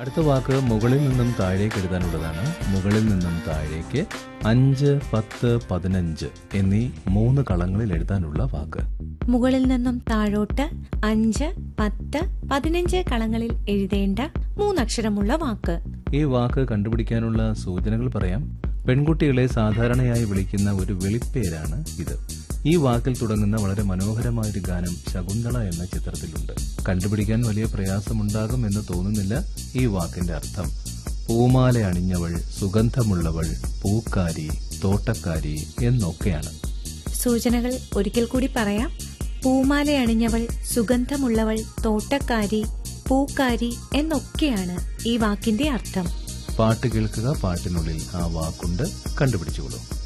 അടുത്ത വാക്ക് മുകളിൽ നിന്നും താഴേക്ക് എഴുതാനുള്ളതാണ് മുകളിൽ നിന്നും താഴേക്ക് അഞ്ച് പത്ത് പതിനഞ്ച് എന്നീ മൂന്ന് കളങ്ങളിൽ എഴുതാനുള്ള വാക്ക് മുകളിൽ നിന്നും താഴോട്ട് അഞ്ച് പത്ത് പതിനഞ്ച് കളങ്ങളിൽ എഴുതേണ്ട മൂന്നക്ഷരമുള്ള വാക്ക് ഈ വാക്ക് കണ്ടുപിടിക്കാനുള്ള സൂചനകൾ പറയാം പെൺകുട്ടികളെ സാധാരണയായി വിളിക്കുന്ന ഒരു വിളിപ്പേരാണ് ഇത് ഈ വാക്കിൽ തുടങ്ങുന്ന വളരെ മനോഹരമായ ഒരു ഗാനം ശകുന്തള എന്ന ചിത്രത്തിലുണ്ട് കണ്ടുപിടിക്കാൻ വലിയ പ്രയാസമുണ്ടാകും എന്ന് തോന്നുന്നില്ല ഈ വാക്കിന്റെ അർത്ഥം പൂമാല അണിഞ്ഞവൾ സുഗന്ധമുള്ളവൾ പൂക്കാരി തോട്ടക്കാരി എന്നൊക്കെയാണ് സൂചനകൾ ഒരിക്കൽ കൂടി പറയാം പൂമാല അണിഞ്ഞവൾ സുഗന്ധമുള്ളവൾ തോട്ടക്കാരി പൂക്കാരി എന്നൊക്കെയാണ് ഈ വാക്കിന്റെ അർത്ഥം പാട്ട് കേൾക്കുക പാട്ടിനുള്ളിൽ ആ വാക്കുണ്ട് കണ്ടുപിടിച്ചുകൊള്ളൂ